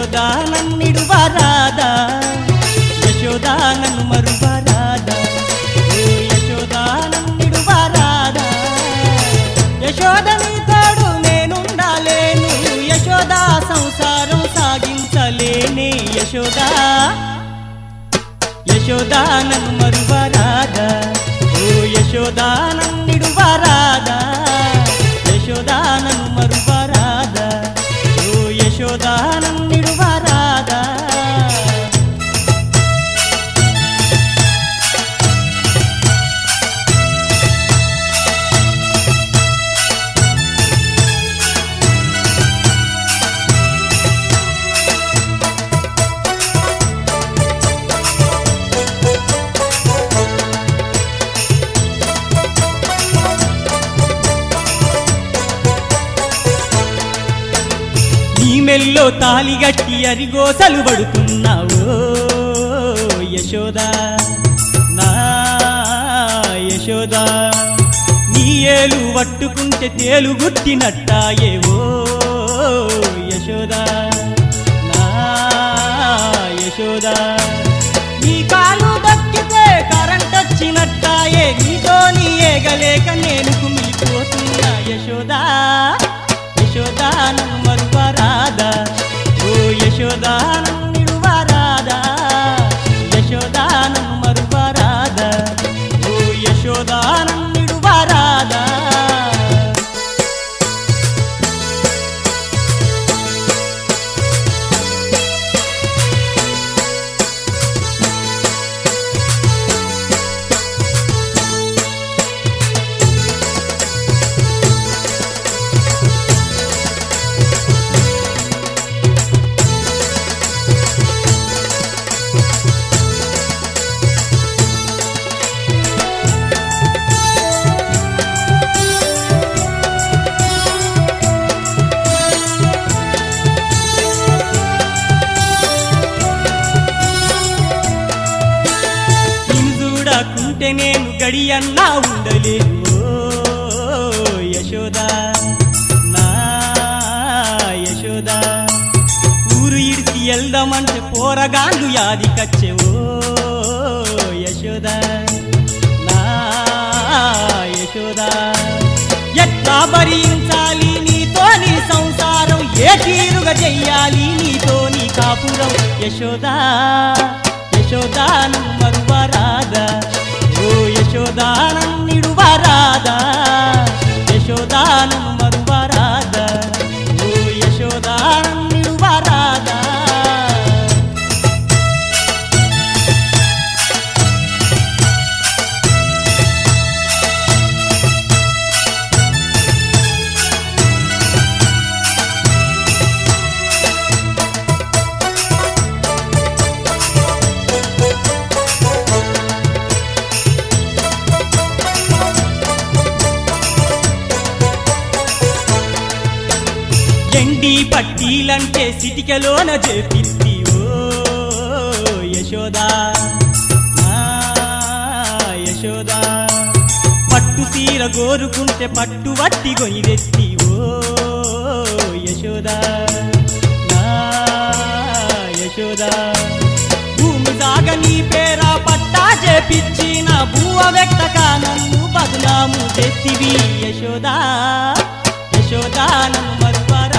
యశోదా నన్నిడువరాదా యశోదా నన్ను మరువరాదా ఓ యశోదా నన్నిడువరాదా యశోద నీ తోడు నేనుండాలేను యశోదా సంసారం సాగించలేనే యశోదా యశోదా నన్ను మరువరాదా ఓ యశోదా నన్నిడువరాదా యశోదా నన్ను మరువరాదా ఓ యశోదా నన్నిడువరాదా నీ మెల్లో తాలిగట్టి అరిగోసలు పడుతున్నావు యశోదా నా యశోదా నీ ఏలు పట్టుకుంటే తేలు గుట్టినట్టాయేవో యశోదా నా యశోదా నీ కాలు దక్కితే కరెంట్ వచ్చినట్టాయే నీతో నీ ఏగలేక నేను కుమిలిపోతున్నా యశోదా యశోదా నన్ను మరువరాదా ఓ యశోదా నన్ను నిడువరాదా యశోదా నన్ను మరువరాదా ఓ యశోదా నన్ను నిడువరాదా నిన్ను చూడకుంటే నేను గడియన్నా ఉండలేను ఓ యశోదా నా యశోదా ఊరు ఇడిసి వెళ్దామంటే పోరగాళ్ళు యాది కచ్చేవో యశోదా నా యశోదా ఎట్లా భరించాలి నీతో నీ సంసారం ఏ తీరుగా చెయ్యాలి నీతో నీ కాపురం యశోదా యశోదా నన్ను మరువరాదా ఓ యశోదా నన్నిడువరాదా యశోదా నన్ను మరువరాదా ఓ యశోదా నన్నిడువరాదా ఎండి పట్టీలంటే సిటికలోన చేపిస్తి ఓ యశోదా నా యశోదా పట్టు సీర గోరుకుంటే పట్టు వట్టి గొయ్యెత్తి ఓ యశోదా నా యశోదా భూమి దాగ నీ పేరా పట్టా చేపిచ్చి నా భూవ వ్యక్తక నన్ను బదునాము చేతివి యశోదా యశోదా నన్ను మరువరా